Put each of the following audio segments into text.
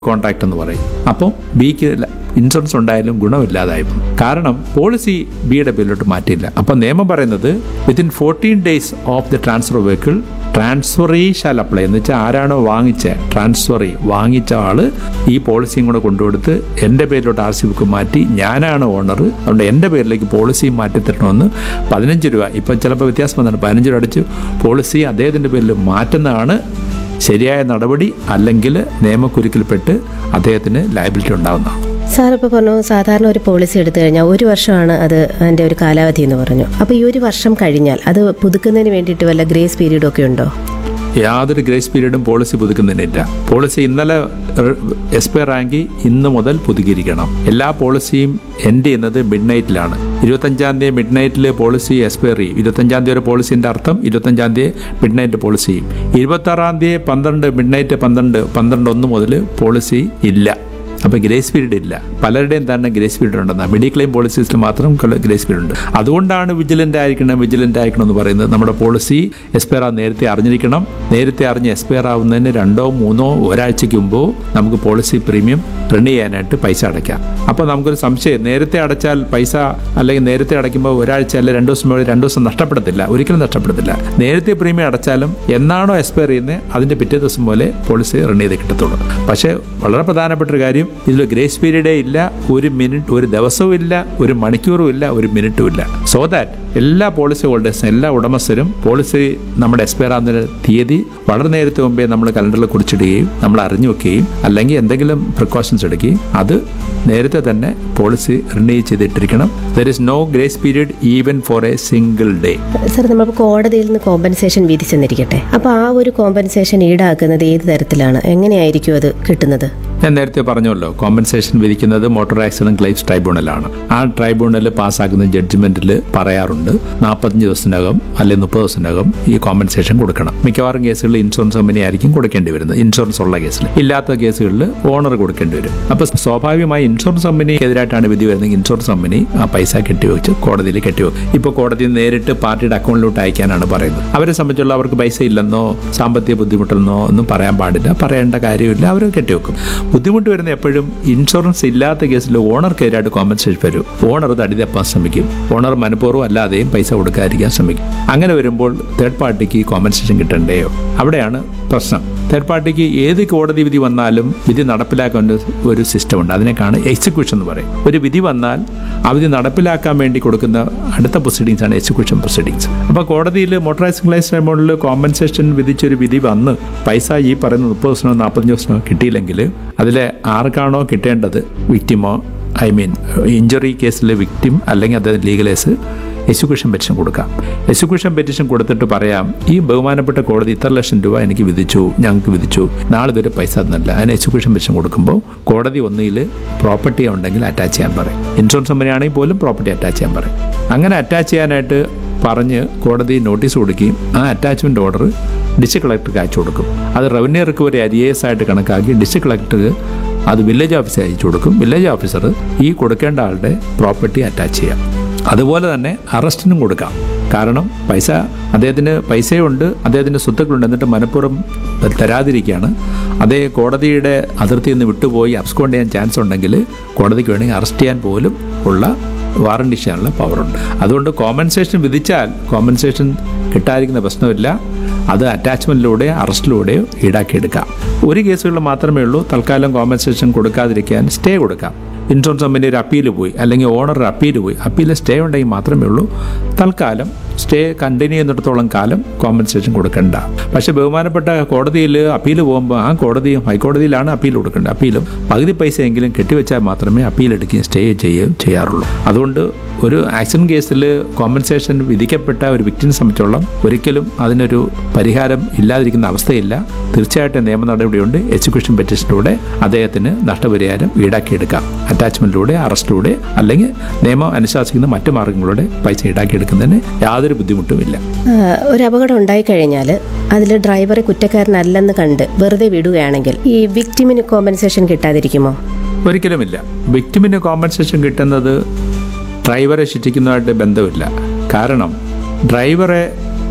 Contract എന്ന് പറയും അപ്പോൾ ബിക്ക് ഇൻഷുറൻസ് ഉണ്ടായാലും ഗുണമില്ലാതായി പോകും. കാരണം പോളിസി ബിയുടെ പേരിലോട്ട് മാറ്റിയില്ല അപ്പോൾ നിയമം പറയുന്നത് within fourteen days of the transfer vehicle transferee shall apply എന്ന് വെച്ചാൽ ആരാണോ വാങ്ങിച്ച ട്രാൻസ്ഫറി വാങ്ങിച്ച ആള് ഈ പോളിസിയും കൂടെ കൊണ്ടുകൊടുത്ത് എൻ്റെ പേരിലോട്ട് ആർ സി ബുക്ക് മാറ്റി ഞാനാണ് ഓണർ അതുകൊണ്ട് എൻ്റെ പേരിലേക്ക് പോളിസി മാറ്റി തരണമെന്ന് പതിനഞ്ച് രൂപ ഇപ്പം ചിലപ്പോൾ വ്യത്യാസം വന്നിട്ടുണ്ട് പതിനഞ്ച് രൂപ അടിച്ച് പോളിസി അദ്ദേഹത്തിൻ്റെ പേരിൽ മാറ്റുന്നതാണ് ശരിയായ നടപടി അല്ലെങ്കിൽ നിയമക്കുരുക്കിൽപ്പെട്ട് അദ്ദേഹത്തിന് ലയബിലിറ്റി ഉണ്ടാകുന്നതാണ് സാർ ഇപ്പോൾ പറഞ്ഞു സാധാരണ ഒരു പോളിസി എടുത്തു കഴിഞ്ഞാൽ ഒരു വർഷമാണ് അത് അതിൻ്റെ ഒരു കാലാവധി എന്ന് പറഞ്ഞു അപ്പോൾ ഈ ഒരു വർഷം കഴിഞ്ഞാൽ അത് പുതുക്കുന്നതിന് വേണ്ടിയിട്ട് വല്ല ഗ്രേസ് പീരീഡും ഒക്കെ ഉണ്ടോ യാതൊരു ഗ്രേസ് പീരീഡും പോളിസി പുതുക്കുന്നതിനില്ല പോളിസി ഇന്നലെ എക്സ്പയർ ആയെങ്കിൽ ഇന്ന് മുതൽ പുതുക്കിയിരിക്കണം എല്ലാ പോളിസിയും എൻഡ് ചെയ്യുന്നത് മിഡ് നൈറ്റിലാണ് ഇരുപത്തഞ്ചാം തീയതി മിഡ് നൈറ്റിൽ പോളിസി എക്സ്പയർ ചെയ്യും ഇരുപത്തഞ്ചാം തീയതി ഒരു പോളിസിൻ്റെ അർത്ഥം ഇരുപത്തഞ്ചാം തീയതി മിഡ് നൈറ്റ് പോളിസി ചെയ്യും ഇരുപത്താറാം തീയതി പന്ത്രണ്ട് മിഡ് നൈറ്റ് പന്ത്രണ്ട് പന്ത്രണ്ട് ഒന്ന് മുതൽ പോളിസി ഇല്ല അപ്പോൾ ഗ്രേസ് പീരീഡ് ഇല്ല പലരുടെയും തന്നെ ഗ്രേസ് പീരീഡ് ഉണ്ടെന്ന് മെഡിക്ലെയിം പോളിസീസിൽ മാത്രം ഗ്രേസ് പീരീഡ് ഉണ്ട് അതുകൊണ്ടാണ് വിജിലൻ്റ് ആയിരിക്കണം വിജിലൻ്റ് ആയിരിക്കണം എന്ന് പറയുന്നത് നമ്മുടെ പോളിസി എക്സ്പയർ ആകുന്ന നേരത്തെ അറിഞ്ഞിരിക്കണം നേരത്തെ അറിഞ്ഞ് എക്സ്പയർ ആവുന്നതിന് രണ്ടോ മൂന്നോ ഒരാഴ്ചയ്ക്ക് മുമ്പോ നമുക്ക് പോളിസി പ്രീമിയം റിന്യൂ ചെയ്യാനായിട്ട് പൈസ അടയ്ക്കാം അപ്പോൾ നമുക്കൊരു സംശയം നേരത്തെ അടച്ചാൽ പൈസ അല്ലെങ്കിൽ നേരത്തെ അടയ്ക്കുമ്പോൾ ഒരാഴ്ച അല്ലെങ്കിൽ രണ്ട് ദിവസം മുകളിൽ രണ്ട് ദിവസം നഷ്ടപ്പെടത്തില്ല ഒരിക്കലും നഷ്ടപ്പെടത്തില്ല നേരത്തെ പ്രീമിയം അടച്ചാലും എന്നാണോ എക്സ്പയർ ചെയ്യുന്നത് അതിൻ്റെ പിറ്റേ ദിവസം പോലെ പോളിസി റിന്യൂ ചെയ്ത് കിട്ടത്തുള്ളൂ പക്ഷേ വളരെ പ്രധാനപ്പെട്ട ഒരു കാര്യം ഇതിൽ ഗ്രേസ് പീരീഡേ ഇല്ല ഒരു മിനിറ്റ് ഒരു ദിവസവും ഇല്ല ഒരു മണിക്കൂറും ഇല്ല ഒരു മിനിറ്റും ഇല്ല സോ ദാറ്റ് എല്ലാ പോളിസി ഹോൾഡേഴ്സും എല്ലാ ഉടമസ്ഥരും പോളിസി നമ്മുടെ എക്സ്പയർ ആകുന്ന തീയതി വളരെ നേരത്തെ മുമ്പേ നമ്മൾ കലണ്ടറിൽ കുറിച്ചിടുകയും നമ്മൾ അറിഞ്ഞു വെക്കുകയും അല്ലെങ്കിൽ എന്തെങ്കിലും പ്രിക്കോഷൻസ് എടുക്കുകയും അത് നേരത്തെ തന്നെ പോളിസി റിന്യൂ ചെയ്തിട്ടിരിക്കണം there is no grace period even for a single day sir നമ്മൾ കോടതിയിൽ നിന്ന് കോമ്പൻസേഷൻ വിധിച്ചെന്നിരിക്കട്ടെ അപ്പോൾ ആ ഒരു കോമ്പൻസേഷൻ ഈടാക്കുന്നത് ഏത് തരത്തിലാണ് എങ്ങനെയായിരിക്കും അത് കിട്ടുന്നത് ഞാൻ നേരത്തെ പറഞ്ഞല്ലോ കോമ്പൻസേഷൻ വിധിക്കുന്നത് മോട്ടോർ ആക്സിഡന്റ് ക്ലെയിംസ് ട്രൈബ്യൂണലാണ് ആ ട്രൈബ്യൂണൽ പാസ്സാക്കുന്ന ജഡ്ജ്മെന്റിൽ പറയാറുണ്ട് നാൽപ്പത്തഞ്ച് ദിവസത്തിനകം അല്ലെങ്കിൽ മുപ്പത് ദിവസത്തിനകം ഈ കോമ്പൻസേഷൻ കൊടുക്കണം മിക്കവാറും കേസുകളിൽ ഇൻഷുറൻസ് കമ്പനി ആയിരിക്കും കൊടുക്കേണ്ടി വരുന്നത് ഇൻഷുറൻസ് ഉള്ള കേസിൽ ഇല്ലാത്ത കേസുകളിൽ ഓണർ കൊടുക്കേണ്ടി വരും അപ്പൊ സ്വാഭാവികമായി ഇൻഷുറൻസ് കമ്പനിക്കെതിരായിട്ടാണ് വിധി വരുന്നത് ഇൻഷുറൻസ് കമ്പനി ആ പൈസ കെട്ടിവെച്ച് കോടതിയിൽ കെട്ടിവെക്കും ഇപ്പോൾ കോടതി നേരിട്ട് പാർട്ടിയുടെ അക്കൗണ്ടിലോട്ട് അയക്കാനാണ് പറയുന്നത് അവരെ സംബന്ധിച്ചുള്ള അവർക്ക് പൈസ ഇല്ലെന്നോ സാമ്പത്തിക ബുദ്ധിമുട്ടെന്നോ ഒന്നും പറയാൻ പാടില്ല പറയേണ്ട കാര്യമില്ല അവർ കെട്ടിവെക്കും ബുദ്ധിമുട്ട് വരുന്ന എപ്പോഴും ഇൻഷുറൻസ് ഇല്ലാത്ത കേസിൽ ഓണർക്കെതിരായിട്ട് കോമ്പൻസേഷൻ വരും ഓണർ തടിതപ്പാൻ ശ്രമിക്കും ഓണർ മനഃപൂർവ്വം അല്ലാതെയും പൈസ കൊടുക്കാതിരിക്കാൻ ശ്രമിക്കും അങ്ങനെ വരുമ്പോൾ തേർഡ് പാർട്ടിക്ക് കോമ്പൻസേഷൻ കിട്ടണ്ടേയോ അവിടെയാണ് പ്രശ്നം തേർഡ് പാർട്ടിക്ക് ഏത് കോടതി വിധി വന്നാലും വിധി നടപ്പിലാക്കാൻ ഒരു- ഒരു സിസ്റ്റം ഉണ്ട് അതിനേക്കാണ് എക്സിക്യൂഷൻ എന്ന് പറയും ഒരു വിധി വന്നാൽ ആ വിധി നടപ്പിലാക്കാൻ വേണ്ടി കൊടുക്കുന്ന അടുത്ത പ്രൊസീഡിങ്സ് ആണ് എക്സിക്യൂഷൻ പ്രൊസീഡിങ്സ് അപ്പോൾ കോടതിയിൽ മോട്ടറൈസ് ക്ലൈസ് ട്രൈബ്യൂണലിൽ കോമ്പൻസേഷൻ വിധിച്ചൊരു വിധി വന്ന് പൈസ ഈ പറയുന്ന മുപ്പത് ദിവസമോ നാൽപ്പത്തഞ്ച് ദിവസമോ കിട്ടിയില്ലെങ്കിൽ അതിലെ ആർക്കാണോ കിട്ടേണ്ടത് വിക്ടിമോ ഐ മീൻ ഇഞ്ചുറി കേസിലെ വിക്ടിം അല്ലെങ്കിൽ അദ്ദേഹം ലീഗലേസ് എക്സിക്യൂഷൻ പെറ്റീഷൻ കൊടുക്കാം എക്സിക്യൂഷൻ പെറ്റീഷൻ കൊടുത്തിട്ട് പറയാം ഈ ബഹുമാനപ്പെട്ട കോടതി ഇത്ര ലക്ഷം രൂപ എനിക്ക് വിധിച്ചു ഞങ്ങൾക്ക് വിധിച്ചു നാളെ ഇതൊരു പൈസ തന്നില്ല അതിന് എക്സിക്യൂഷൻ പെറ്റീഷൻ കൊടുക്കുമ്പോൾ കോടതി ഒന്നിൽ പ്രോപ്പർട്ടി ഉണ്ടെങ്കിൽ അറ്റാച്ച് ചെയ്യാൻ പറയും ഇൻഷുറൻസ് കമ്പനി ആണെങ്കിൽ പോലും പ്രോപ്പർട്ടി അറ്റാച്ച് ചെയ്യാൻ പറയും അങ്ങനെ അറ്റാച്ച് ചെയ്യാനായിട്ട് പറഞ്ഞ് കോടതി നോട്ടീസ് കൊടുക്കുകയും ആ അറ്റാച്ച്മെന്റ് ഓർഡർ ഡിസ്ട്രിക്ട് കളക്ടർക്ക് അയച്ചു കൊടുക്കും അത് റവന്യൂ റിക്കവറി അരിയേഴ്സ് ആയിട്ട് കണക്കാക്കി ഡിസ്ട്രിക്ട് കളക്ടർക്ക് അത് വില്ലേജ് ഓഫീസർ അയച്ചു കൊടുക്കും വില്ലേജ് ഓഫീസർ ഈ കൊടുക്കേണ്ട ആളുടെ പ്രോപ്പർട്ടി അറ്റാച്ച് ചെയ്യാം അതുപോലെ തന്നെ അറസ്റ്റിനും കൊടുക്കാം കാരണം പൈസ അദ്ദേഹത്തിന് പൈസയുണ്ട് അദ്ദേഹത്തിന് സ്വത്തുക്കളുണ്ട് എന്നിട്ട് മനഃപൂർവ്വം തരാതിരിക്കുകയാണ് അതേ കോടതിയുടെ അതിർത്തിയിൽ നിന്ന് വിട്ടുപോയി അബ്സ്കോണ്ട് ചെയ്യാൻ ചാൻസ് ഉണ്ടെങ്കിൽ കോടതിക്ക് വേണമെങ്കിൽ അറസ്റ്റ് ചെയ്യാൻ പോലും ഉള്ള വാറണ്ടി ചെയ്യാനുള്ള പവറുണ്ട് അതുകൊണ്ട് കോമ്പൻസേഷൻ വിധിച്ചാൽ കോമ്പൻസേഷൻ കിട്ടാതിരിക്കുന്ന പ്രശ്നമില്ല അത് അറ്റാച്ച്മെന്റിലൂടെ അറസ്റ്റിലൂടെയോ ഈടാക്കിയെടുക്കാം ഒരു കേസുകളിൽ മാത്രമേ ഉള്ളൂ തൽക്കാലം കോമ്പൻസേഷൻ കൊടുക്കാതിരിക്കാൻ സ്റ്റേ കൊടുക്കാം ഇൻഷുറൻസ് കമ്പനി ഒരു അപ്പീൽ പോയി അല്ലെങ്കിൽ ഓണർ ഒരു അപ്പീൽ പോയി അപ്പീൽ സ്റ്റേ ഉണ്ടെങ്കിൽ മാത്രമേ ഉള്ളൂ തൽക്കാലം സ്റ്റേ കണ്ടിന്യൂ ചെയ്യുന്നിടത്തോളം കാലം കോമ്പൻസേഷൻ കൊടുക്കണ്ട പക്ഷേ ബഹുമാനപ്പെട്ട കോടതിയിൽ അപ്പീൽ പോകുമ്പോൾ ആ കോടതിയും ഹൈക്കോടതിയിലാണ് അപ്പീൽ കൊടുക്കേണ്ടത് അപ്പീലും പകുതി പൈസയെങ്കിലും കെട്ടിവെച്ചാൽ മാത്രമേ അപ്പീൽ എടുക്കുകയും സ്റ്റേ ചെയ്യുകയും ചെയ്യാറുള്ളൂ അതുകൊണ്ട് ഒരു ആക്സിഡന്റ് കേസിൽ കോമ്പൻസേഷൻ വിധിക്കപ്പെട്ട ഒരു വ്യക്തിനെ സംബന്ധിച്ചോളം ഒരിക്കലും അതിനൊരു പരിഹാരം ഇല്ലാതിരിക്കുന്ന അവസ്ഥയില്ല തീർച്ചയായിട്ടും നിയമ നടപടിയുണ്ട് എക്സിക്യൂഷൻ പെറ്റീഷനിലൂടെ അദ്ദേഹത്തിന് നഷ്ടപരിഹാരം ഈടാക്കിയെടുക്കാം അറ്റാച്ച്മെന്റിലൂടെ അറസ്റ്റിലൂടെ അല്ലെങ്കിൽ നിയമം അനുശാസിക്കുന്ന മറ്റു മാർഗങ്ങളിലൂടെ പൈസ ഈടാക്കിയെടുക്കുന്നതിന് യാതൊരു ബുദ്ധിമുട്ടുമില്ല ആ, ഒരു അപകടം ഉണ്ടായിക്കഴിഞ്ഞാൽ അതിൽ ഡ്രൈവറെ കുറ്റക്കാരനല്ലെന്ന് കണ്ട് വെറുതെ വിടുകയാണെങ്കിൽ ഈ വിക്ടിമിന് കോമ്പൻസേഷൻ കിട്ടാതിരിക്കുമോ ഒരിക്കലുമില്ല വിക്ടിമിന് കോമ്പൻസേഷൻ കിട്ടുന്നത് ഡ്രൈവറെ ശിക്ഷിക്കുന്നതായിട്ട് ബന്ധമില്ല കാരണം ഡ്രൈവറെ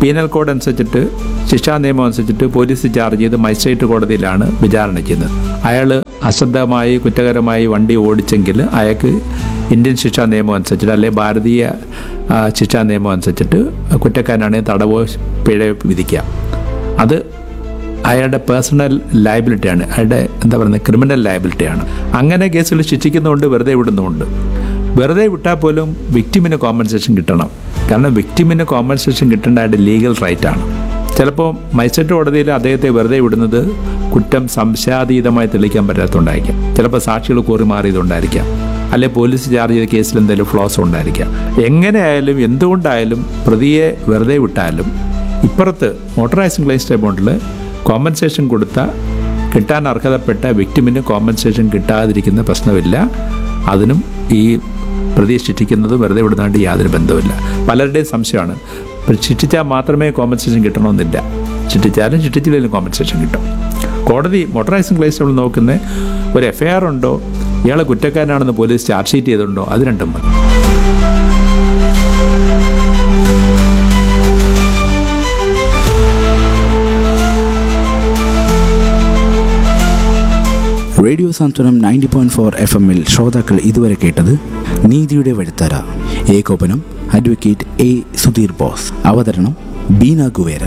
പീനൽ കോഡ് അനുസരിച്ചിട്ട് ശിക്ഷാ നിയമം അനുസരിച്ചിട്ട് പോലീസ് ചാർജ് ചെയ്ത് മജിസ്ട്രേറ്റ് കോടതിയിലാണ് വിചാരണ ചെയ്യുന്നത് അയാൾ അശ്രദ്ധമായി കുറ്റകരമായി വണ്ടി ഓടിച്ചെങ്കിൽ അയാൾക്ക് ഇന്ത്യൻ ശിക്ഷാ നിയമം അനുസരിച്ചിട്ട് അല്ലെങ്കിൽ ഭാരതീയ ആ, ശിക്ഷാ നിയമം അനുസരിച്ചിട്ട് കുറ്റക്കാരനാണെങ്കിൽ തടവോ പിഴ വിധിക്കാം അത് അയാളുടെ പേഴ്സണൽ ലയബിലിറ്റിയാണ് അയാളുടെ എന്താ പറയുന്നത് ക്രിമിനൽ ലയബിലിറ്റിയാണ് അങ്ങനെ കേസുകൾ ശിക്ഷിക്കുന്നതുകൊണ്ട് വെറുതെ വിടുന്നുമുണ്ട് വെറുതെ വിട്ടാൽ പോലും വിക്ടിമിന് കോമ്പൻസേഷൻ കിട്ടണം കാരണം വിക്ടിമിന് കോമ്പൻസേഷൻ കിട്ടേണ്ട അയാളുടെ ലീഗൽ റൈറ്റ് ആണ് ചിലപ്പോൾ മജിസ്ട്രേറ്റ് കോടതിയിൽ അദ്ദേഹത്തെ വെറുതെ വിടുന്നത് കുറ്റം സംശയാതീതമായി തെളിയിക്കാൻ പറ്റാത്തതുകൊണ്ടായിരിക്കാം ചിലപ്പോൾ സാക്ഷികൾ കൂറി മാറിയതുകൊണ്ടായിരിക്കാം അല്ലെ പോലീസ് ചാർജ് ചെയ്ത കേസിൽ എന്തെങ്കിലും ഫ്ലോസ് ഉണ്ടായിരിക്കാം എങ്ങനെയായാലും എന്തുകൊണ്ടായാലും പ്രതിയെ വെറുതെ വിട്ടാലും ഇപ്പുറത്ത് മോട്ടറൈസിംഗ് ക്ലെയിംസ് ട്രിബ്യൂണലിൽ കോമ്പൻസേഷൻ കൊടുത്ത കിട്ടാൻ അർഹതപ്പെട്ട വിക്ടിമിന് കോമ്പൻസേഷൻ കിട്ടാതിരിക്കുന്ന പ്രശ്നമില്ല അതിനും ഈ പ്രതി ശിക്ഷിക്കുന്നത് വെറുതെ വിടുന്നതായിട്ട് യാതൊരു ബന്ധവുമില്ല പലരുടെയും സംശയമാണ് ഇപ്പം ശിക്ഷിച്ചാൽ മാത്രമേ കോമ്പൻസേഷൻ കിട്ടണമെന്നില്ല ശിക്ഷിച്ചാലും ശിക്ഷിച്ചില്ലെങ്കിലും കോമ്പൻസേഷൻ കിട്ടും കോടതി മോട്ടറൈസിംഗ് ക്ലെയിംസ് ട്രിബ്യൂണൽ നോക്കുന്ന ഒരു എഫ് ഐ ആർ ഉണ്ടോ ഇയാളെ കുറ്റക്കാരനാണെന്ന് പോലീസ് ചാർജ് ഷീറ്റ് ചെയ്തിട്ടുണ്ടോ അത് രണ്ടും മതി radio Santhwanam ninety point four F എമ്മിൽ ശ്രോതാക്കൾ ഇതുവരെ കേട്ടത് നീതിയുടെ വഴിത്തര ഏകോപനം അഡ്വക്കേറ്റ് എ സുധീർ ബോസ് അവതരണം ബീന ഗുവേര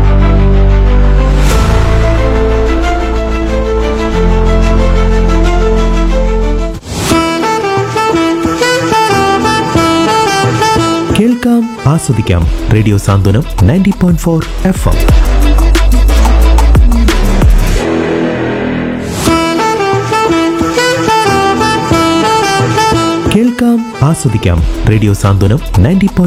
കേൾക്കാം ആസ്വദിക്കാം radio Santhwanam ninety point four F M കേൾക്കാം ആസ്വദിക്കാം റേഡിയോ സാന്ത്വനം നയൻറ്റി